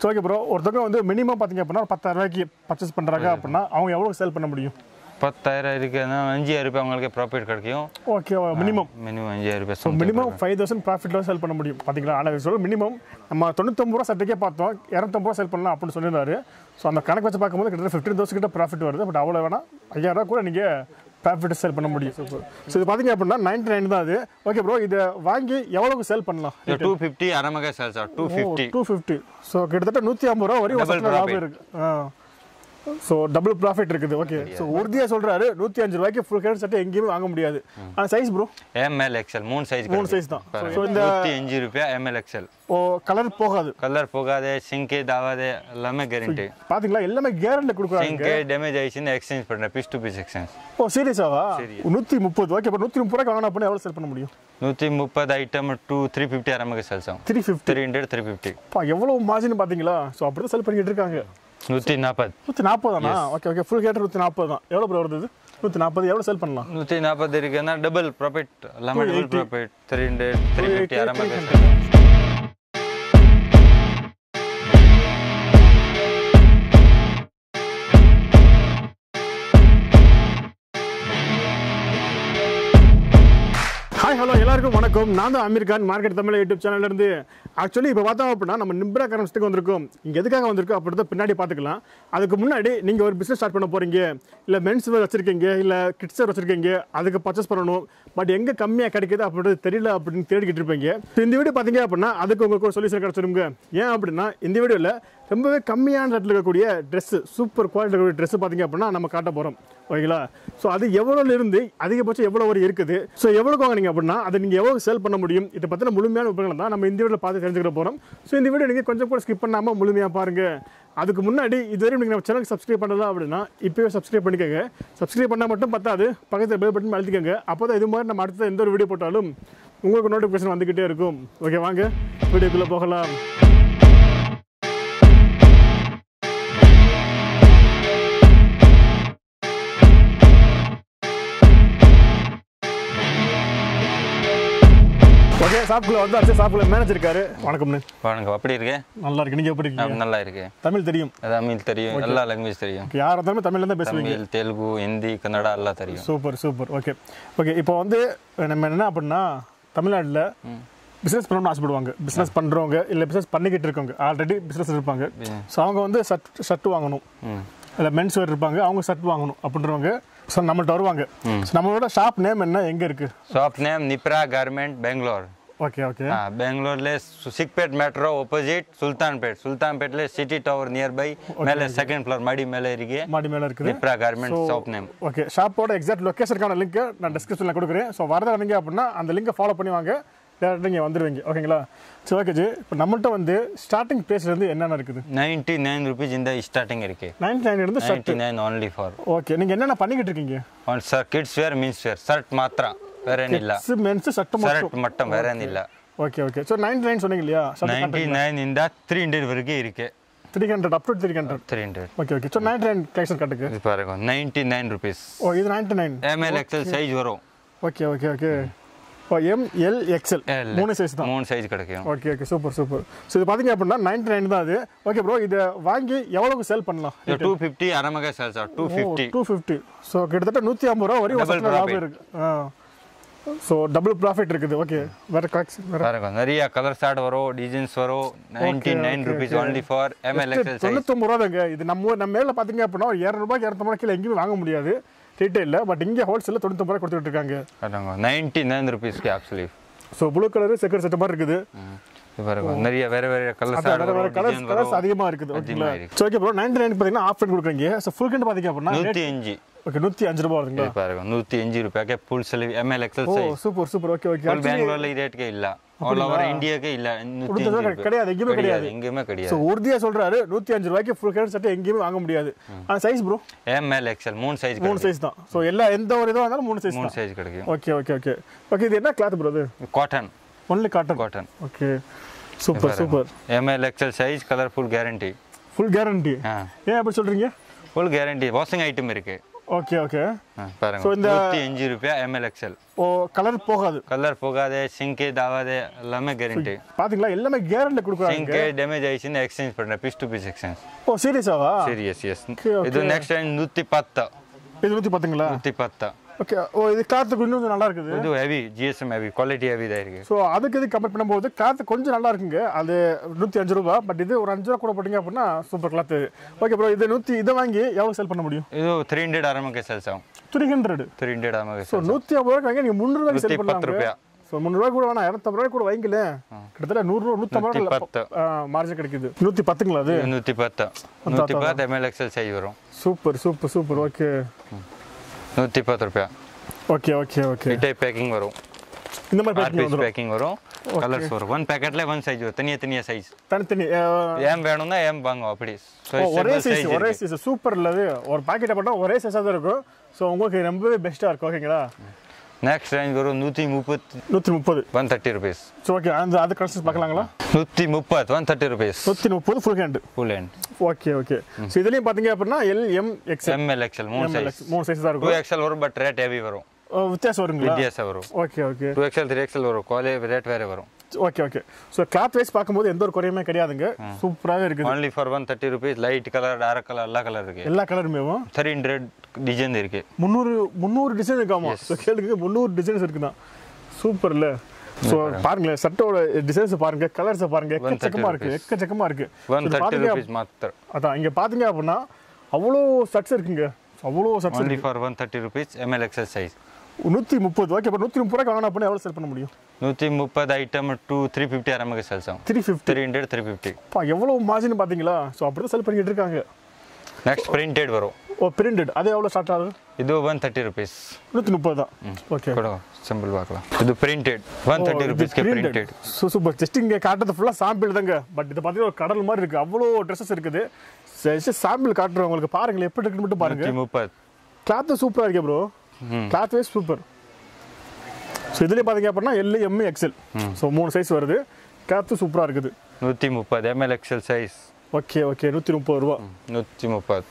So okay bro ஒருத்தவங்க வந்து minimum பார்த்தீங்க அப்படின்னா ஒரு பத்தாயிரம் ரூபாய்க்கு பர்ச்சேஸ் பண்ணுறாங்க அப்படின்னா அவங்க எவ்வளோ சேல் பண்ண முடியும் பத்தாயிரம் இருக்குன்னா அஞ்சாயிரம் ரூபாய் உங்களுக்கு ப்ராஃபிட் கிடைக்கும் ஓகே மினிமம் மினிமம் அஞ்சாயிரம் ரூபாய் so something minimum five thousand ப்ராஃபிட்டில் சேல் பண்ண முடியும் பார்த்தீங்களா ஆனால் சொல்ல மினிமம் நம்ம தொண்ணூத்தொம்பது ரூபா சட்டைக்கே பார்த்தோம் இரநூத்தம்பது ரூபா சேல் பண்ணலாம் அப்படின்னு சொல்லியிருந்தாரு ஸோ அந்த கணக்கு வச்சு பார்க்கும்போது கிட்டத்தட்ட ஃபிஃப்டீன் தௌசண்ட் கிட்ட ப்ராஃபிட் வருது பட் அவ்வளோ வேணாம் ஐயாயிரம் ரூபா கூட நீங்கள் ப்ராஃபிட் சேல் பண்ண முடியும் ஸோ இது பார்த்தீங்க அப்படின்னா நைன்டி நைன் தான் அது ஓகே ப்ரோ இதை வாங்கி எவ்வளோக்கு சேல் பண்ணலாம் இது டூ ஃபிஃப்டி அரமகா சேல்ஸ் ஆர் two fifty two fifty so கிட்டத்தட்ட நூற்றி ஐம்பது ரூபா வரையும் Double வருஷத்துல லாபம் இருக்கு ஸோ டபுள் ப்ராஃபிட் இருக்குது ஓகே ஸோ உறுதியாக சொல்கிறாரு நூற்றி அஞ்சு ரூபாய்க்கு ஃபுல் கேட் சட்டை எங்கேயுமே வாங்க முடியாது ஆனால் சைஸ் ப்ரோ எம்எல் எக்ஸ்எல் மூணு சைஸ் மூணு size தான். So, இந்த- நூற்றி அஞ்சு ரூபாய் எம்எல் எக்ஸ்எல் ஓ கலர் போகாது கலர் போகாதே சிங்கே தாவாதே எல்லாமே கேரண்டி பாத்தீங்களா எல்லாமே கேரண்டி கொடுக்குறாங்க சிங்கே டேமேஜ் ஆயிடுச்சுன்னு எக்ஸ்சேஞ்ச் பண்ணுறேன் பீஸ் டு பீஸ் எக்ஸ்சேஞ்ச் ஓ சீரியஸாவா நூற்றி முப்பது ஓகே இப்போ நூற்றி முப்பது ரூபாய்க்கு வாங்கினா அப்படின்னா எவ்வளோ செல் பண்ண முடியும் நூற்றி முப்பது ஐட்டம் டூ த்ரீ ஃபிஃப்டி அரமகா சேல்ஸ் ஆகும் three fifty three hundred three fifty பா எவ்வளோ மார்ஜின் பார்த்தீங்களா ஸோ அப்படி தான் செல் பண்ணிக்கிட்டு இருக்காங்க நூற்றி நாற்பது நூற்றி நாற்பது தானா ஓகே ஓகே ஃபுல் கேட்டர் நூற்றி நாற்பது தான் எவ்வளோ ப்ரோ வருது நூற்றி நாற்பது எவ்வளோ செல் பண்ணலாம் நூற்றி நாற்பது இருக்குன்னா டபுள் ப்ராஃபிட் எல்லாமே double 280. Profit three hundred three fifty 280, அரமகா 300. ஹாய் ஹலோ எல்லாருக்கும் வணக்கம் நான் தான் அமீர் கான் மார்க்கெட் தமிழ் யூடியூப் சேனல்ல இருந்து ஆக்சுவலி இப்போ பார்த்தோம் அப்படின்னா நம்ம நிப்ரா கரன்ஸ்ட்டுக்கு வந்திருக்கோம் இங்கே எதுக்காக வந்திருக்கோம் அப்படின்றத பின்னாடி பார்த்துக்கலாம் அதுக்கு முன்னாடி நீங்கள் ஒரு பிஸ்னஸ் ஸ்டார்ட் பண்ண போகிறீங்க இல்லை மென்ஸ் வேர் வச்சிருக்கீங்க இல்லை கிட்ஸ் வேர் வச்சிருக்கீங்க அதுக்கு பர்ச்சேஸ் பண்ணணும் பட் எங்கே கம்மியாக கிடைக்குது அப்படின்றது தெரியல அப்படின்னு தேடிக்கிட்டு இருப்பீங்க So, இந்த வீடியோ பார்த்தீங்க அப்படின்னா அதுக்கு உங்களுக்கு ஒரு சொல்யூஷன் கிடச்சிருங்க ஏன் அப்படின்னா இந்த வீடியோவில் ரொம்பவே கம்மியான ரேட்டில் இருக்கக்கூடிய ட்ரெஸ்ஸு சூப்பர் குவாலிட்டி இருக்கக்கூடிய ட்ரெஸ்ஸு பார்த்தீங்க அப்படின்னா நம்ம காட்ட போகிறோம் ஓகேங்களா ஸோ அது எவ்வளோல இருந்து அதிகபட்சம் எவ்வளோ வரை இருக்குது ஸோ எவ்வளோக்கு வாங்குனீங்க அப்படின்னா அதை நீங்கள் எவ்வளோ சேல் பண்ண முடியும் இதை பற்றின முழுமையான விவரங்கள் தான் நம்ம இந்த வீடியோவில் பார்த்து தெரிஞ்சுக்கிற போகிறோம் ஸோ இந்த வீடியோ நீங்கள் கொஞ்சம் கூட ஸ்கிப் பண்ணாமல் முழுமையாக பாருங்கள் அதுக்கு முன்னாடி இதுவரை நீங்கள் நம்ம சேனலுக்கு சப்ஸ்கிரைப் பண்ணலாம் அப்படின்னா இப்போவே சப்ஸ்கிரைப் பண்ணிக்கோங்க சப்ஸ்கிரைப் பண்ணால் மட்டும் பத்தாது பக்கத்தில் பெல் பட்டன் அழுத்திக்கோங்க அப்போ தான் இது மாதிரி நம்ம அடுத்த எந்த ஒரு வீடியோ போட்டாலும் உங்களுக்கு நோட்டிஃபிகேஷன் வந்துக்கிட்டே இருக்கும் ஓகே வாங்க வீடியோக்குள்ளே போகலாம் ஓகே ஷாப்புக்குள்ள வந்து அடுத்த ஷாப்புக்குள்ள மேனேஜர் இருக்காரு வணக்கம்ண்ணு வணக்கம் அப்படி இருக்கு நல்லா இருக்கு நீங்கள் எப்படி இருக்கீங்க நல்லா இருக்கு தமிழ் தெரியும் தமிழ் தெரியும் எல்லா லாங்குவேஜ் தெரியும் யாராக இருந்தாலுமே தமிழ்ல தான் பேசுவீங்க தமிழ் தெலுங்கு ஹிந்தி கன்னடா எல்லாம் தெரியும் சூப்பர் சூப்பர் ஓகே ஓகே இப்போ வந்து நம்ம என்ன அப்படின்னா தமிழ்நாட்டில் பிஸ்னஸ் பண்ணணும்னு ஆசைப்படுவாங்க பிஸ்னஸ் பண்ணுறவங்க இல்லை பிஸ்னஸ் பண்ணிக்கிட்டு இருக்கவங்க ஆல்ரெடி பிஸ்னஸ் இருப்பாங்க ஸோ அவங்க வந்து ஷர்ட் ஷர்ட் வாங்கணும் ம் இல்லை மென்ஸ் வேர் இருப்பாங்க அவங்க ஷர்ட் வாங்கணும் அப்படின்றவங்க ஸோ நம்மள்ட்ட வருவாங்க ஸோ நம்மளோட ஷாப் நேம் என்ன எங்கே இருக்குது shop name Nipra garment Bangalore okay okay हाँ बेंगलोर ले सिकपेट मेट्रो ऑपोजिट सुल्तानपेट सुल्तानपेट ले सिटी टावर नियर बाई मेले सेकंड फ्लोर मडी मेले इरिगे மாடி மேலே இருக்குது Nipra garment shop name okay ஷாப்போட எக்ஸாக்ட் லொக்கேஷனுக்கான லிங்க்கை நான் டிஸ்கிரிப்ஷனில் கொடுக்குறேன் ஸோ வரதா வந்தீங்க அப்படின்னா அந்த லிங்கை ஃபாலோ பண்ணி வாங்க டேரக்டாக நீங்கள் வந்துடுவீங்க ஓகேங்களா சரி ஓகே ஜி இப்போ நம்மள்ட்ட வந்து ஸ்டார்டிங் ப்ரைஸ்லேருந்து என்னென்ன இருக்குது ನೈಂಟಿ ನೈನ್ ರುಪೀಸ್ ಇಂದ ಸ್ಟಾರ್ಟಿಂಗ್ ಇರಿಕೆ நைன்டி நைன் இருந்து shirt ninety nine only for okay நீங்கள் என்னென்ன பண்ணிக்கிட்டு இருக்கீங்க ಒಂದು sir kids wear means wear shirt ಮಾತ್ರ ಬೇರೇನಿಲ್ಲ மென்ஸ் ஷர்ட் மட்டும் ಶರ್ಟ್ ಮಟ್ಟ ಬೇರೇನಿಲ್ಲ okay okay so ninety nine சொன்னீங்க இல்லையா ನೈಂಟಿ ನೈನ್ ಇಂದ ತ್ರೀ ಹಂಡ್ರೆಡ್ ವರೆಗೆ ಇರಿಕೆ three hundred up to three hundred three hundred okay okay so ninety nine collection கட்டுக்கு ಇದು ಪಾರಗೋ ನೈಂಟಿ ನೈನ್ ರುಪೀಸ್ ஓ இது ninety nine M L XL size ವரும் ஓகே ஓகே ஓகே ஓ எம் எல் எக்ஸ்எல் L. மூணு சைஸ் தான் மூணு சைஸ் கிடைக்கும் okay okay super super so இது பார்த்தீங்க அப்படின்னா நைன்டி நைன் தான் அது ஓகே ப்ரோ இதை வாங்கி எவ்வளோக்கு சேல் பண்ணலாம் இது டூ ஃபிஃப்டி அரமக சேல்ஸ் ஆர் two fifty two fifty so கிட்டத்தட்ட நூற்றி ஐம்பது ரூபா வரையும் Double வருஷத்துல லாபம் profit. இருக்கு ஆ ஸோ டபுள் ப்ராஃபிட் இருக்குது ஓகே வேற கலெக்ஷன் வேற பாருங்க நிறைய கலர் ஷார்ட் வரும் டிசைன்ஸ் வரும் ninety nine rupees only for M L XL size தொண்ணூத்தொம்பது ரூபா தாங்க இது நம்ம ஊர் நம்ம மேல பார்த்தீங்க அப்படின்னா ஒரு இரநூறுபா இரநூத்தம்பது கீழே எங்கேயும் வாங்க முடியாது ரீட்டைலில் பட் இங்கே ஹோல்சேலில் தொண்ணூத்தொம்பது ரூபா கொடுத்துட்டு இருக்காங்க பாருங்க நைன்டி நைன் ருபீஸ்க்கு actually so blue colour checker செட்ட மாதிரி இருக்குது இது பாருங்க நிறைய வேற வேற கலர் அது ஷார்ட் வேற வேற வரும் கலர்ஸ் டிசைன் கலர்ஸ் வரும் அதிகமாக இருக்குது ஓகேங்களா அதிகமா இருக்கு. So okay bro ninety nine பார்த்தீங்கன்னா ஆஃப் பண்ணி கொடுக்குறீங்க ஸோ ஃபுல் கண்டு பார்த்தீங்க அப்படின்னா நூத்தி அஞ்சு ஓகே நூற்றி அஞ்சு ரூபா வருதுங்களா இது பாருங்க நூத்தி அஞ்சு ರೂಪಾಯಿಗೆ full sale M L XL ஓ size super super okay okay full ಬೆಂಗಳೂರಲ್ಲಿ ಈ ರೇಟ್ಗೆ ಇಲ್ಲ ಆಲ್ ಓವರ್ ಇಂಡಿಯಾಗೆ ಇಲ್ಲ ನೂத்தி கொடுத்தது அஞ்சு ರೂಪಾಯಿ. கிடையாது எங்கேயுமே கிடையாது எங்கேயுமே ஸோ கிடையாது உறுதியாக சொல்றாரு நூற்றி அஞ்சு ரூபாய்க்கு ஃபுல் கேட் சட்டை எங்கேயுமே வாங்க முடியாது ஆனால் size bro M L XL மூணு சைஸ் மூணு சைஸ் தான் ஸோ எல்லா எந்த ஒரு இதுவாக இருந்தாலும் மூணு சைஸ் மூணு தான் சைஸ் கிடைக்கும் ஓகே ஓகே ஓகே ஓகே இது என்ன கிளாத் ப்ரோ இது cotton only cotton cotton okay super super M L XL size colour full guarantee full guarantee ಹಾ ஏன் அப்படி சொல்றீங்க ಫುಲ್ ಗ್ಯಾರಂಟಿ ವಾಷಿಂಗ್ ಐಟಮ್ ಇருக்கு ஓகே ஓகே ஆ, பாருங்க So, இந்த- நூற்றி அஞ்சு ரூபாய் எம்எல் எக்ஸ்எல் ஓ கலர் போகாது கலர் போகாதே சிங்கே தாவாதே எல்லாமே கேரண்டி பாத்தீங்களா எல்லாமே கேரண்டி கொடுக்குறாங்க சிங்கே டேமேஜ் ஆயிடுச்சுன்னு எக்ஸ்சேஞ்ச் பண்ணுறேன் பீஸ் டு பீஸ் எக்ஸ்சேஞ்ச் ஓ சீரியஸாவா சரி எஸ் எஸ் Okay, okay. இது நெக்ஸ்ட் டைம் நூற்றி பத்து இது நூற்றி பத்துங்களா நூற்றி பத்து ஓகே ஓ இது காற்றுக்கு இன்னும் கொஞ்சம் நல்லா இருக்குது இது heavy GSM heavy quality heavy தான் இருக்கு ஸோ அதுக்கு இது கம்பேர் பண்ணும்போது கிளாத் கொஞ்சம் நல்லா இருக்குங்க அது நூற்றி அஞ்சு ரூபா பட் இது ஒரு அஞ்சு ரூபா கூட போட்டிங்க அப்படின்னா சூப்பர் கிளாத் ஓகே ப்ரோ இது நூற்றி இதை வாங்கி எவ்வளோ செல் பண்ண முடியும் இது த்ரீ ஹண்ட்ரட் ஆரம்பிக்க சேல்ஸ் ஆகும் த்ரீ ஹண்ட்ரட் த்ரீ ஹண்ட்ரட் ஆரம்பிக்க ஸோ நூற்றி ஐம்பது ரூபாய்க்கு வாங்கி நீங்கள் முந்நூறுவாய்க்கு நூற்றி செல் பத்து பண்ணலாம் ரூபாய் ஸோ முந்நூறுவா கூட வேணாம் இரநூத்தம்பது ரூபாய் கூட வாங்கிக்கல கிட்டத்தட்ட நூறு நூற்றம்பது நூற்றி ரூபா பத்து மார்ஜின் கிடைக்குது நூற்றி பத்துங்களா அது நூற்றி பத்து நூற்றி பத்து எம்எல் எக்ஸ்எல் சைஸ் வரும் சூப்பர் சூப்பர் சூப்பர் ஓகே நூற்றி பத்து ரூபாய் okay okay okay type packing வரும் இந்த மாதிரி ஆர் பேக்கிங் பீஸ் வந்துடும் பேக்கிங் வரும் கலர்ஸ் வரும் ஒன் பேக்கெட்ல ஒன் சைஸ் வரும் தனியா தனியா சைஸ் தனித்தனி அஹ், ஏம் வேணும்னா ஏம் வாங்க அப்படி So, ஓ, ஒரே several சைஸ் size ஒரே இருக்கு. சைஸ் சூப்பர் இல்லது ஒரு பாக்கெட்டை போட்டால் ஒரே சைஸாக தான் இருக்கும் ஸோ உங்களுக்கு ரொம்பவே பெஸ்ட்டாக இருக்கும் ஓகேங்களா நெக்ஸ்ட் ரேஞ்ச் வரும் நூற்றி முப்பத்தி நூற்றி முப்பது one thirty rupees so okay அந்த அது கலெக்ஷன்ஸ் பார்க்கலாங்களா நூற்றி முப்பது ஒன் தேர்ட்டி ருபீஸ் நூற்றி முப்பது full hand full hand okay okay so இதுலேயும் பார்த்தீங்க அப்படின்னா L M XL M L XL மூணு சைஸ் மூணு சைஸ் தான் டூ இருக்கும் எக்ஸ்எல் வரும் பட் ரேட் ஹெவி வரும் ஓ, வித்தியாசம் வருங்களா வித்தியாசம் வரும் okay okay two XL three XL வரும் குவாலிட்டி ரேட் வேறு வரும் okay okay so cloth wise பார்க்கும்போது எந்த ஒரு குறையுமே கிடையாதுங்க சூப்பராகவே இருக்குது only for one thirty rupees light colour dark colour எல்லா கலர் இருக்கு எல்லா கலருமேவும் த்ரீ ஹண்ட்ரட் டிசைன் இருக்கு முந்நூறு முந்நூறு டிசைன் இருக்காமா ஸோ கேளுங்க முந்நூறு டிசைன்ஸ் இருக்குதான் சூப்பர் இல்ல ஸோ பாருங்களேன் சட்டோட டிசைன்ஸ் பாருங்க கலர்ஸை பாருங்க எக்கச்சக்கமா இருக்கு எக்கச்சக்கமா இருக்கு ஒன் இது தேர்ட்டி பாத்தீங்க ருபீஸ் மாத்திரம் அதான் இங்க பாத்தீங்க அப்படின்னா அவ்வளோ சட்ஸ் இருக்குங்க அவ்வளோ shirts only for one thirty rupees M L XL size நூற்றி முப்பது ஓகே இப்போ நூற்றி முப்பது ரூபாய்க்கு வாங்கினா அப்படின்னா எவ்வளோ செல் பண்ண முடியும் நூற்றி முப்பது ஐட்டம் டூ த்ரீ ஃபிஃப்டி ஆரம்பிக்க சேல்ஸ் ஆகும் three fifty three hundred three fifty பா எவ்வளோ மார்ஜின் பார்த்தீங்களா ஸோ அப்படி தான் செல் பண்ணிட்டு இருக்காங்க நெக்ஸ்ட் பிரிண்டட் வரும் ஓ பிரிண்டட் அது எவ்வளோ ஸ்டார்ட் ஆகுது இது ஒன் தேர்ட்டி ருபீஸ் நூற்றி முப்பது தான் ஓகே கூட சிம்பிள் பார்க்கலாம் இது பிரிண்டட் ஒன் தேர்ட்டி ருபீஸ்க்கு பிரிண்டட் சூப்பர் ஜஸ்ட் இங்கே காட்டுறது ஃபுல்லாக சாம்பிள் தாங்க பட் இது பார்த்தீங்கன்னா ஒரு கடல் மாதிரி இருக்குது அவ்வளோ ட்ரெஸ்ஸஸ் இருக்குது ஜஸ்ட் சாம்பிள் காட்டுறேன் உங்களுக்கு பாருங்களேன் எப்படி இருக்குன்னு மட்டும் பாருங்க நூற்றி முப்பது கிளாத்து சூப்பராக இருக்கே ப்ரோ ம். கிளாத் வைஸ் சூப்பர் ஸோ இதுலேயே பார்த்தீங்க அப்படின்னா எல் எம் எக்ஸல் ஸோ மூணு சைஸ் வருது கிளாத்து சூப்பராக இருக்குது நூற்றி முப்பது M L XL size okay okay நூற்றி முப்பது ரூபா நூற்றி முப்பது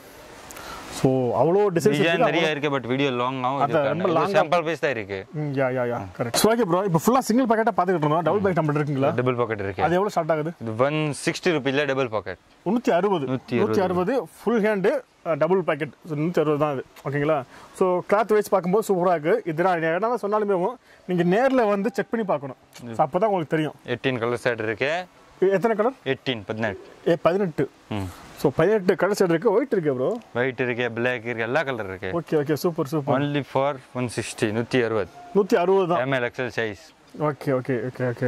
ஸோ அவ்வளோ டிசைன் டிசைன்ஸ் நிறைய இருக்கு பட் வீடியோ லாங் அதான், ரொம்ப long ஆகும் சாம்பிள் பீஸ் தான் இருக்கு ம் yeah yeah yeah correct so okay bro இப்போ ஃபுல்லாக சிங்கிள் பாக்கெட்டாக பார்த்துக்கிட்டு இருந்தோம் டபுள் பாக்கெட் நம்பர் இருக்குங்களா டபுள் பாக்கெட் இருக்கு அது எவ்வளோ ஸ்டார்ட் ஆகுது இது ஒன் சிக்ஸ்டி ருபீஸ்ல டபுள் பாக்கெட் நூற்றி அறுபது நூத்தி நூற்றி அறுபது ஃபுல் ஹேண்டு டபுள் பாக்கெட் நூற்றி அறுபது தான் அது ஓகேங்களா ஸோ கிளாத் வைஸ் பார்க்கும்போது சூப்பராக இருக்குது இது நான் என்ன சொன்னாலுமே நீங்கள் நேரில் வந்து செக் பண்ணி பார்க்கணும் அப்போ தான் உங்களுக்கு தெரியும் எயிட்டீன் கலர் செட் இருக்கு எ- எத்தனை கலர் எயிட்டீன் பதினெட்டு ஏ பதினெட்டு ம் ஸோ பதினெட்டு கலர் செட் இருக்குது ஒயிட் இருக்கு ப்ரோ ஒயிட் இருக்கு பிளாக் இருக்கு எல்லா கலர் இருக்கு okay okay super super only for one sixty நூற்றி அறுபது நூற்றி அறுபது தான் M L XL size okay okay okay okay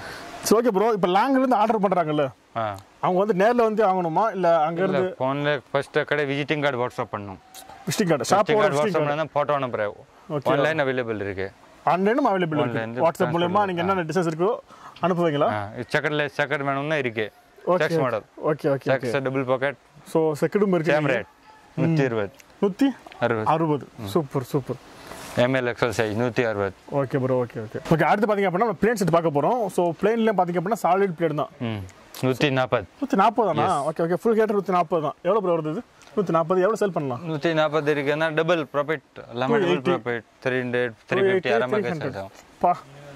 so okay bro இப்போ லாங்கிலேருந்து ஆர்டர் பண்ணுறாங்கல்ல ஆ அவங்க வந்து நேரில் வந்து வாங்கணுமா இல்லை இல்லை அங்கேருந்து ஃபோனில் ஃபர்ஸ்ட் கடை விசிட்டிங் கார்டு வாட்ஸ்அப் பண்ணும் விசிட்டிங் கார்டு விசிட்டிங் ஷாப்போட கார்டு விசிட்டிங் வாட்ஸ்அப் பண்ணால் ஃபோட்டோ அனுப்புகிறேன் Okay. ஆன்லைன் அவைலபிள் இருக்கு ஆன்லைனும் அவைலபிள் Online இருக்கு ல வாட்ஸ்அப் transfer மூலயமா நீங்கள் என்னென்ன டிசைன்ஸ் இருக்கோ அனுப்புவீங்களா செக்கர்ல செக்கர் வேணும்னா இருக்கு okay checks model okay okay okay checks double packet so செகண்டும் இருக்கு சேம் ரேட் நூற்றி இருபது நூற்றி அறுபது அறுபது super super M L XL size நூற்றி அறுபது okay bro okay okay okay அடுத்து பார்த்தீங்க அப்படின்னா பிளேன் செட் பார்க்க போகிறோம் ஸோ பிளேன்ல பார்த்தீங்க அப்படின்னா சாலிட் பிளேன் தான் ம் நூற்றி நாற்பது நூற்றி நாற்பது தானா ஓகே ஓகே ஃபுல் கேட்டர் நூற்றி நாற்பது தான் எவ்வளோ ப்ரோ வருது நூற்றி நாற்பது எவ்வளோ செல் பண்ணலாம் நூற்றி நாற்பது இருக்குன்னா டபுள் ப்ராஃபிட் எல்லாமே double 280. Profit three hundred three fifty ஆரம்பிக்க ஸ்டார்ட் ஆகும் பா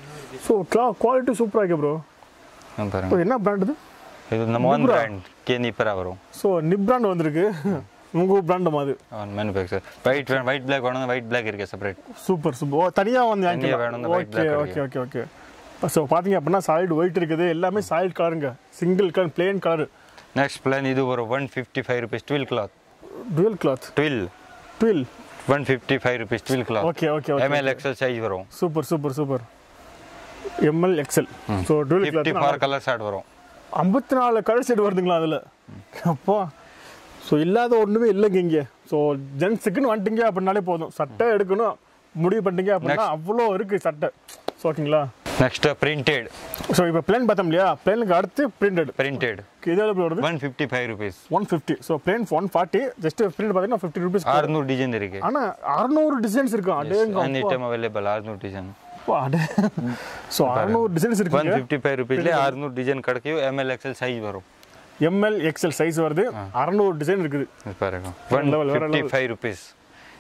ஸோ குவாலிட்டி சூப்பராக இருக்கு ப்ரோ ஆ, பாருங்க என்ன பிராண்ட் இது இது நம்ம ஒன் பிராண்ட் கேன் இப்பரா வரும் ஸோ நிப் பிராண்ட் வந்திருக்கு உங்கள் பிராண்ட் மாதிரி மேனுஃபேக்சர் ஒயிட் ஒயிட் பிளாக் வேணும் ஒயிட் பிளாக் இருக்கு செப்பரேட் சூப்பர் சூப்பர் ஓ தனியாக வந்து தனியா வேணும், இந்த white okay black okay okay okay so பார்த்தீங்க அப்படின்னா சாலிட் ஒயிட் இருக்குது எல்லாமே சாலிட் கலருங்க single colour plain colour next plan இது ஒரு one fifty five rupees twelve cloth twelve cloth twelve twelve one fifty five rupees twelve cloth okay okay okay M L XL size வரும் super super super M L XL so twelve fifty cloth for colour short வரும் ஐம்பத்தி நாலு colour set வருதுங்களா அதில் அப்பா so இல்லாத ஒன்றுமே இல்லைங்க இங்கே ஸோ ஜென்ஸுக்குன்னு வந்துட்டீங்க அப்படின்னாலே போதும் சட்டை எடுக்கணும் முடிவு பண்ணிட்டீங்க அப்படின்னா அவ்வளோ இருக்குது சட்டை ஸோ ஓகேங்களா நெக்ஸ்ட் பிரிண்டட் ஸோ இப்போ பிளேன் பார்த்தோம் இல்லையா பிளேனுக்கு அடுத்து பிரிண்டட் பிரிண்டட் இது எவ்வளோ வருது one fifty five rupees one fifty so plain one forty just print பார்த்தீங்கன்னா ஃபிஃப்டி ருபீஸ் ஆறுநூறு டிசைன் இருக்கு ஆனால் அறுநூறு டிசைன்ஸ் இருக்கும் அடேங்க அண்ட் ஐட்டம் அவைலபிள் ஆறுநூறு டிசைன் அப்பா, அடே ஸோ அறுநூறு டிசைன்ஸ் ஒன் இருக்குங்க ஃபிஃப்டி ஃபைவ் ருபீஸ்ல ஆறுநூறு டிசைன் கிடைக்கும் எம்எல் எக்ஸ்எல் சைஸ் வரும் எம்எல் எக்ஸ்எல் சைஸ் வருது அறநூறு டிசைன் இருக்குது இது பாருங்க வேற ஒன் level, வேற ஃபிஃப்டி level. ஃபைவ் ருபீஸ்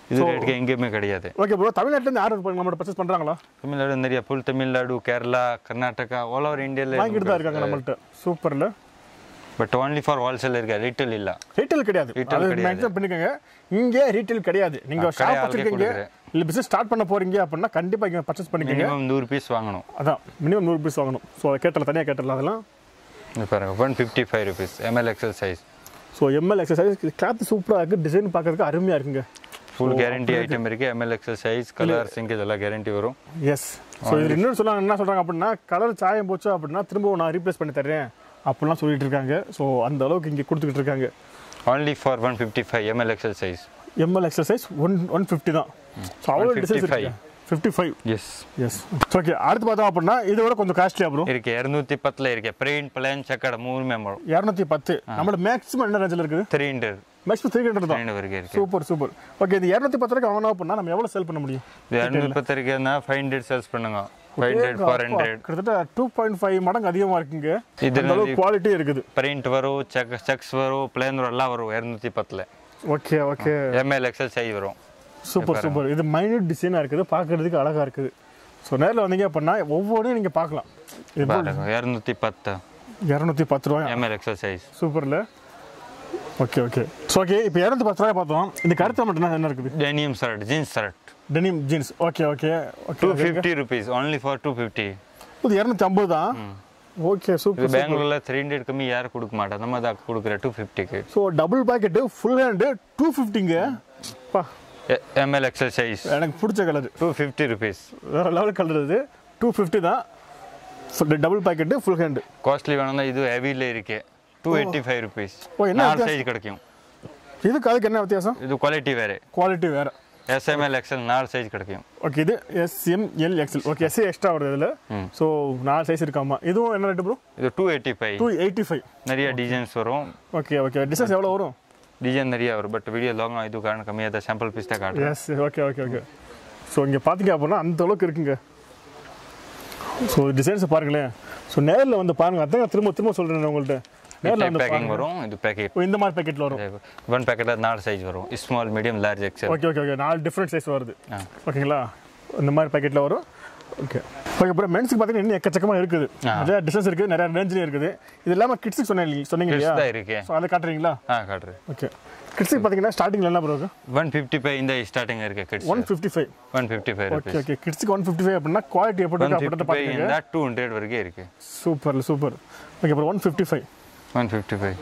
இது ரேட்டுக்கு எங்கேயுமே கிடையாது ஓகே ப்ரோ தமிழ்நாட்டிலேருந்து யார் நம்மளோட பர்ச்சேஸ் பண்ணுறாங்களா தமிழ்நாடு நிறைய full Tamil Nadu Kerala Karnataka all over வாங்கிட்டு தான் இந்தியாவில் இருக்காங்க நம்மள்ட்ட சூப்பரில் பட் only ஃபார் ஹோல்சேல் இருக்கு ரீட்டைல் இல்ல ரீட்டைல் கிடையாது Retail அது கிடையாது. மேக்ஸிமம் பண்ணிக்கோங்க இங்கே ரீட்டைல் கிடையாது நீங்கள் கடை ஷாப் ஆளுக்கே வச்சிருக்கீங்க கொடுக்குறேன். இல்லை பிஸ்னஸ் ஸ்டார்ட் பண்ண போறீங்க அப்படின்னா கண்டிப்பாக இங்கே பர்ச்சேஸ் பண்ணிக்கோங்க மினிமம் நூறு பீஸ் வாங்கணும் அதான் மினிமம் நூறு பீஸ் வாங்கணும் ஸோ அதை கேட்டல தனியாக கேட்டல அதெல்லாம் இது பாருங்க one fifty five rupees M L XL size so M L XL size cloth சூப்பராக இருக்குது டிசைன் பார்க்கறதுக்கு அருமையாக இருக்குங்க ஃபுல் கேரண்டி ஐட்டம் இருக்கு M L XL size colour sync இதெல்லாம் கேரண்டி வரும் எஸ் ஸோ இது இன்னொரு சொல்லுவாங்க என்ன சொல்கிறாங்க அப்படின்னா கலர் சாயம் போச்சு அப்படின்னா திரும்ப நான் ரீப்ளேஸ் பண்ணி தர்றேன் அப்படிலாம் சொல்லிட்டு இருக்காங்க ஸோ அந்த அளவுக்கு இங்கே கொடுத்துக்கிட்டு இருக்காங்க only for one fifty five M L XL size M L XL size one one fifty தான் ஸோ அவ்வளோ டிசைன்ஸ் இருக்கு fifty five yes yes okay அடுத்து பார்த்தோம் அப்படின்னா இதை விட கொஞ்சம் காஸ்ட்லியாக ப்ரோ இருக்கு இரநூத்தி பத்தில் இருக்கு பிரிண்ட் பிளான் சக்கடை மூணுமே வரும் இரநூத்தி பத்து நம்மளோட மேக்ஸிமம் என்ன ரேஞ்சில் இருக்குது three hundred maximum three hundred தான் த்ரீ வரைக்கும் இருக்கு சூப்பர் சூப்பர் ஓகே இது இரநூத்தி பத்து ரூபாய்க்கு வாங்கினோம் அப்படின்னா நம்ம எவ்வளோ செல் பண்ண முடியும் இது இரநூத்தி பத்து இருக்குன்னா ஃபைவ் ஹண்ட்ரட் சேல்ஸ் பண்ணுங்க ஃபைவ் ஹண்ட்ரட் ஃபோர் ஹண்ட்ரட் கிட்டத்தட்ட டூ பாயிண்ட் ஃபைவ் மடங்கு அதிகமாக இருக்குங்க இது அந்த அளவுக்கு குவாலிட்டி இருக்குது பிரிண்ட் வரும் செக் செக்ஸ் வரும் பிளேன் வரும் எல்லாம் வரும் இரநூத்தி பத்தில் okay okay M L XL size வரும் சூப்பர் சூப்பர் இது மைனூட் டிசைனாக இருக்குது பார்க்கறதுக்கு அழகாக இருக்குது ஸோ நேரில் வந்தீங்க அப்படின்னா ஒவ்வொன்றையும் நீங்கள் பார்க்கலாம் இது பாருங்க இரநூத்தி பத்து இரநூத்தி பத்து ரூபாய் எம்எல் எக்ஸல் சைஸ் சூப்பரில் ஓகே ஓகே ஸோ ஓகே இப்போ இரநூத்தி பத்து ரூபாய் பார்த்தோம் இந்த கருத்து மட்டும் என்ன இருக்குது denim shirt jeans shirt denim jeans okay okay two okay fifty rupees only for two fifty இது இரநூத்தி ஐம்பது தான் ஓகே இது சூப்பர் பெங்களூர்ல த்ரீ ஹண்ட்ரட் கம்மி யாரும் கொடுக்க மாட்டோம் நம்ம தான் கொடுக்குற டூ ஃபிஃப்டிக்கு so double packet full hand two ஃபிஃப்டிங்க பா எம்எல் எக்ஸல் சைஸ் எனக்கு பிடிச்ச கலர் டூ ஃபிஃப்டி ருபீஸ் வேறு லெவல் கலர் இது டூ ஃபிஃப்டி தான் double packet full hand costly வேணும்னா இது ஹெவியில் இருக்கு டூ எயிட்டி ஃபைவ் ருபீஸ் ஓ, என்ன நாலு வித்தியாசம்? சைஸ் கிடைக்கும் இதுக்கு அதுக்கு என்ன வித்தியாசம் இது குவாலிட்டி வேறு குவாலிட்டி வேறு எஸ்எம்எல் எக்ஸல் நாலு சைஸ் கிடைக்கும் ஓகே இது எஸ்எம் எல் எக்ஸ்எல் ஓகே எஸ்ஏ எக்ஸ்ட்ரா வருது இதில் ம். ஸோ நாலு சைஸ் இருக்காமா இதுவும் என்ன ரேட்டு ப்ரோ இது two eighty five two eighty five நிறைய டிசைன்ஸ் வரும் ஓகே ஓகே டிஸ்டன்ஸ் எவ்வளோ வரும் டிசைன் நிறைய வரும் பட் வீடியோ லாங் இது காரணம் கம்மியாக தான் சாம்பிள் பீஸ் தான் காட்டுறேன் yes okay okay okay so இங்கே பார்த்தீங்க அப்படின்னா அந்த அளவுக்கு இருக்குங்க ஸோ டிசைன்ஸை பாருங்களேன் ஸோ நேரில் வந்து பாருங்க அதான் நான் திரும்ப திரும்ப சொல்கிறேன் உங்கள்கிட்ட நேரில் வந்து பேக்கிங் பாருங்க வரும் இது பேக்கெட் ஓ, இந்த மாதிரி பேக்கெட்டில் வரும் ஒன் பேக்கெட்டில் நாலு சைஸ் வரும் small medium large XL okay okay okay நாலு டிஃப்ரெண்ட் சைஸ் வருது ஆ. ஓகேங்களா இந்த மாதிரி பேக்கெட்டில் வரும் ஓகே ஓகே அப்புறம் மென்ஸுக்கு பார்த்தீங்கன்னா இன்னும் எக்கச்சக்கமாக இருக்குது ஆ. நிறைய டிசைன்ஸ் இருக்குது நிறைய ரேஞ்சிலையும் இருக்குது இது இல்லாமல் கிட்ஸுக்கு சொன்னீங்க சொன்னீங்க இல்லையா தான் இருக்கு ஸோ அதை காட்டுறீங்களா ஆ காட்டுறேன் ஓகே கிட்ஸுக்கு பார்த்தீங்கன்னா ஸ்டார்டிங்கில் என்ன ப்ரோ ஒன் ஃபிஃப்டி ஃபைவ் இந்த ஸ்டார்டிங் இருக்கு kids one fifty five one fifty five okay rupees okay கிட்ஸுக்கு ஒன் ஃபிஃப்டி ஃபைவ் அப்படின்னா குவாலிட்டி எப்படி ஒன் இருக்கு ஃபிஃப்டி அப்படின்றத ஃபைவ் பார்த்துங்க இந்த டூ ஹண்ட்ரட் வரைக்கும் இருக்கு சூப்பர் சூப்பர் ஓகே அப்புறம் one fifty five one fifty five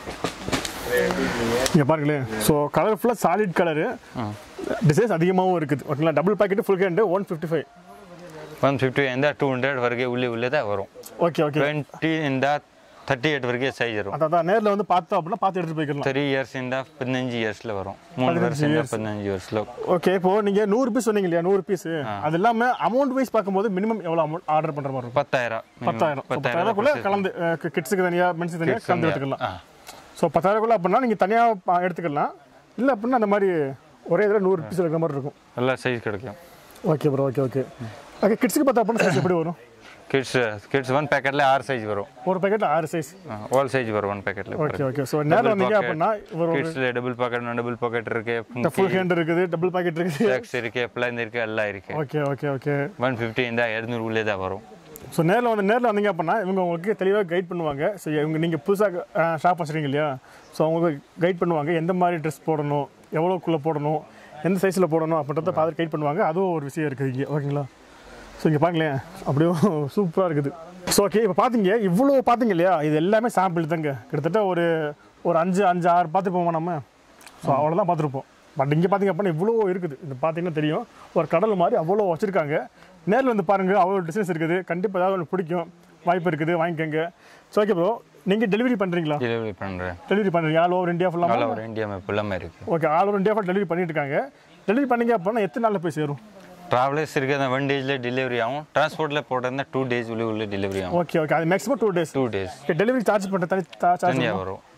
இங்கே பாருங்களேன் ஸோ கலர் ஃபுல்லாக சாலிட் கலரு டிசைன்ஸ் அதிகமாகவும் இருக்குது ஓகேங்களா double packet full hand one fifty five one fifty ಇಂದ ಟೂ ಹಂಡ್ರೆಡ್ ವರೆಗೆ ಉಳ್ಳಿ ಉಳ್ಳಿದೆ ವரும் ஓகே ஓகே ಟ್ವೆಂಟಿ ಇಂದ ತರ್ಟಿ ಏಟ್ ವರೆಗೆ ಸೈಜ್ ಇರು அதான் நேரில் வந்து பார்த்தோம் அப்படின்னா பார்த்து எடுத்துட்டு போய்க்கலாம் த்ரீ இயர்ஸ் ಇಂದ பதினஞ்சு இயர்ஸ்ல வரும் மூணு வருஷம் பதினஞ்சு வருஷத்துல ஓகே இப்போ நீங்க நூறு பீஸ் சொன்னீங்க இல்லையா நூறு பீஸ் அது இல்லாம அமௌண்ட் வைஸ் பார்க்கும்போது மினிமம் எவ்வளவு அமௌண்ட் ஆர்டர் பண்ற மாதிரி இருக்கும் பத்தாயிரம் minimum பத்தாயிரம் So, பத்தாயிரக்குள்ள கலந்து கிட்ஸுக்கு தனியா மென்ஸுக்கு தனியா கலந்து எடுத்துக்கலாம் ஆ. ஸோ பத்தாயிரக்குள்ள அப்படின்னா நீங்க தனியா பா- எடுத்துக்கலாம் இல்ல அப்படின்னா அந்த மாதிரி ஒரே இதில் நூறு பீஸ் இருக்கிற மாதிரி இருக்கும் ಎಲ್ಲ ಸೈಜ್ கிடைக்கும் okay bro okay okay okay கிட்ஸுக்கு பார்த்தா அப்படின்னா size எப்படி வரும் ಕಿಡ್ಸ್ ಕಿಡ್ಸ್ ಒಂದು ಪ್ಯಾಕೆಟ್ಲೆ ಆರು ಸೈಜ್ ಬரும் ஒரு பேக்கெட் ஆறு சைஸ் ஆல் சைஸ் வரும் ஒன் பேக்கெட்ல ஓகே ஓகே ஸோ நேரில் வந்தீங்க அப்படின்னா ஒரு கிட்ஸ்ல டபுள் பாக்கெட் டபுள் பாக்கெட் இருக்கு ஃபுல் ஹேண்ட் இருக்குது டபுள் பாக்கெட் இருக்குது ಫ್ಲಾಕ್ಸ್ இருக்கு பிளைன் இருக்கு எல்லாம் இருக்கு okay okay okay one fifty இந்த இரநூறு உள்ளே தான் வரும் ஸோ நேரில் வந்து நேரில் வந்தீங்க அப்படின்னா இவங்க உங்களுக்கு தெளிவாக கைட் பண்ணுவாங்க ஸோ இவங்க நீங்கள் புதுசாக ஷாப் வச்சுருங்க இல்லையா ஸோ அவங்க கைட் பண்ணுவாங்க எந்த மாதிரி ட்ரெஸ் போடணும் எவ்வளோக்குள்ளே போடணும் எந்த சைஸில் போடணும் அப்படின்றத பார்த்து கைட் பண்ணுவாங்க அதுவும் ஒரு விஷயம் இருக்குது இங்கே ஓகேங்களா ஸோ இங்கே பாருங்களேன் அப்படியே சூப்பராக இருக்குது ஸோ ஓகே இப்போ பார்த்தீங்க இவ்வளோ பார்த்தீங்க இல்லையா இது எல்லாமே சாம்பிள் தாங்க கிட்டத்தட்ட ஒரு ஒரு அஞ்சு அஞ்சு ஆறு பார்த்துப்போமா நம்ம ஸோ அவ்வளோதான் பார்த்துருப்போம் பட் இங்கே பார்த்தீங்க அப்படின்னா இவ்வளோ இருக்குது இது பார்த்தீங்கன்னா தெரியும் ஒரு கடல் மாதிரி அவ்வளோ வச்சுருக்காங்க நேரில் வந்து பாருங்கள் அவ்வளோ டிசைன்ஸ் இருக்குது கண்டிப்பாக ஏதாவது ஒன்று பிடிக்கும் வாய்ப்பு இருக்குது வாங்கிக்கோங்க ஸோ ஓகே ப்ரோ நீங்கள் டெலிவரி பண்ணுறீங்களா டெலிவரி பண்றேன் டெலிவரி பண்ணுறீங்க ஆல் ஓவர் இந்தியா ஃபுல்லாக ஆல் ஓவர் இந்தியா மேப் எல்லாமே இருக்கு ஓகே ஆல் ஓவர் இந்தியா ஃபுல்லாக டெலிவரி பண்ணிட்டு இருக்காங்க டெலிவரி பண்ணீங்க அப்படின்னா எத்தனை நாளில் போய் சேரும் ಟ್ರಾವೆಲರ್ಸ್ ಇருக்கு ಒನ್ ಡೇಸ್ಲೆ ಡೆಲಿವರಿ ஆகும் டிரான்ஸ்போர்ட்ல போட்டா டூ டேஸ் உள்ள உள்ள டெலிவரி ஆகும் ஓகே ஓகே அது maximum two days two days okay delivery charge பண்ணுற தனி சார்ஜ் தனியாக வரும்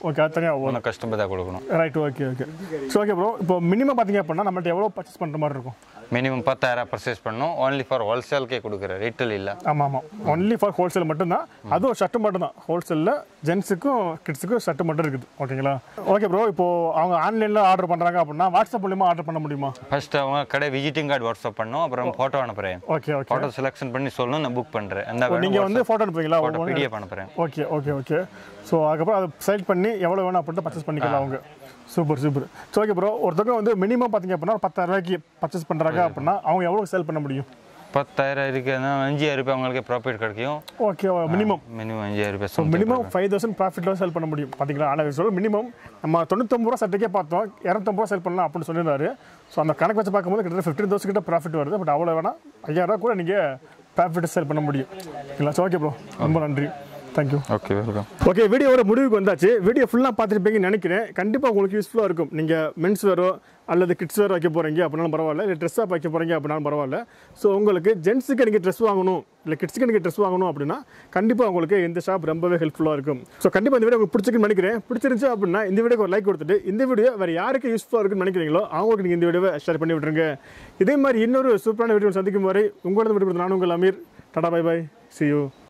ஓகே அது தனியாக வரும் ஒன்று கஸ்டமர் தான் கொடுக்கணும் right okay okay so okay bro இப்போ மினிமம் பார்த்தீங்க அப்படின்னா நம்மள்ட்ட எவ்வளோ பர்ச்சேஸ் பண்ணுற மாதிரி இருக்கும் மினிமம் பத்தாயிரம் பர்ச்சேஸ் பண்ணணும் ஓன்லி ஃபார் ஹோல்சேல்கே கொடுக்குற ரீட்டெயில் இல்லை ஆமாம் ஆமாம் ஒன்லி ஃபார் ஹோல்சேல் மட்டும்தான் அதுவும் ஷர்ட்டு மட்டும் தான் ஹோல்சேலில் ஜென்ஸுக்கும் கிட்ஸுக்கும் ஷர்ட்டு மட்டும் இருக்குது ஓகேங்களா ஓகே ப்ரோ இப்போ அவங்க ஆன்லைனில் ஆர்டர் பண்ணுறாங்க அப்படின்னா வாட்ஸ்அப் மூலியமாக ஆர்டர் பண்ண முடியுமா ஃபர்ஸ்ட் அவங்க கடை விசிட்டிங் கார்டு வாட்ஸ்அப் பண்ணணும் அப்புறம் ஃபோட்டோ அனுப்புகிறேன் ஓகே ஓகே ஃபோட்டோ செலெக்ஷன் பண்ணி சொல்லணும் நான் புக் பண்ணுறேன் அந்த நீங்கள் வந்து ஃபோட்டோ அனுப்புவீங்களா ஃபோட்டோ பிடிஎஃப் அனுப்புகிறேன் ஓகே ஓகே ஓகே ஸோ அதுக்கப்புறம் அதை செலக்ட் பண்ணி எவ்வளோ வேணும் அப்படின்ட்டு பர்ச்சேஸ் பண்ணிக்கலாம் அவங்க super super so okay bro ஒருத்தவங்க வந்து மினிமம் பார்த்தீங்க அப்படின்னா ஒரு பத்தாயிரம் ரூபாய்க்கு பர்ச்சேஸ் பண்ணுறாங்க அப்படின்னா அவங்க எவ்வளோ சேல் பண்ண முடியும் பத்தாயிரம் இருக்குன்னா அஞ்சாயிரம் ரூபாய் அவங்களுக்கு ப்ராஃபிட் கிடைக்கும் ஓகே மினிமம் மினிமம் அஞ்சாயிரம் ரூபாய் something. மினிமம் ஃபைவ் தௌசண்ட் ப்ராஃபிட்டில் சேல் பண்ண முடியும் பார்த்தீங்களா ஆனால் சொல்ல மினிமம் நம்ம தொண்ணூத்தொம்பது ரூபா சட்டைக்கே பார்த்தோம் இரநூத்தம்பது ரூபா சேல் பண்ணலாம் அப்படின்னு சொல்லியிருந்தாரு ஸோ அந்த கணக்கு வச்சு பார்க்கும்போது கிட்டத்தட்ட ஃபிஃப்டீன் தௌசண்ட் கிட்ட ப்ராஃபிட் வருது பட் அவ்வளோ வேணாம் ஐயாயிரம் ரூபா கூட நீங்கள் ப்ராஃபிட் சேல் பண்ண முடியும் ஓகேங்களா ஸோ ஓகே ப்ரோ ரொம்ப நன்றி தேங்க்யூ ஓகே வெல்கம் ஓகே வீடியோவோட முடிவுக்கு வந்தாச்சு வீடியோ ஃபுல்லாக பார்த்துருப்பீங்கன்னு நினைக்கிறேன் கண்டிப்பாக உங்களுக்கு யூஸ்ஃபுல்லாக இருக்கும் நீங்கள் மென்ஸ் வேரோ அல்லது கிட்ஸ் வேர் வைக்க போகிறீங்க அப்படின்னாலும் பரவாயில்ல இல்லை ட்ரெஸ்ஸாக வைக்க போகிறீங்க அப்படின்னாலும் பரவாயில்ல ஸோ உங்களுக்கு ஜென்ஸுக்கு நீங்கள் ட்ரெஸ் வாங்கணும் இல்லை கிட்ஸுக்கு நீங்கள் ட்ரெஸ் வாங்கணும் அப்படின்னா கண்டிப்பாக உங்களுக்கு இந்த ஷாப் ரொம்பவே ஹெல்ப்ஃபுல்லாக இருக்கும் ஸோ கண்டிப்பாக இந்த வீடியோ உங்களுக்கு பிடிச்சிருக்குன்னு நினைக்கிறேன் பிடிச்சிருந்துச்சு அப்படின்னா இந்த வீடியோக்கு ஒரு லைக் கொடுத்துட்டு இந்த வீடியோ வேறு யாருக்கு யூஸ்ஃபுல்லாக இருக்குன்னு நினைக்கிறீங்களோ அவங்களுக்கு நீங்கள் இந்த வீடியோவை ஷேர் பண்ணி விட்டுருங்க இதே மாதிரி இன்னொரு சூப்பரான வீடியோ சந்திக்கும் வரை உங்களோட வீடியோ நானும் உங்கள் Amir tata bye bye see you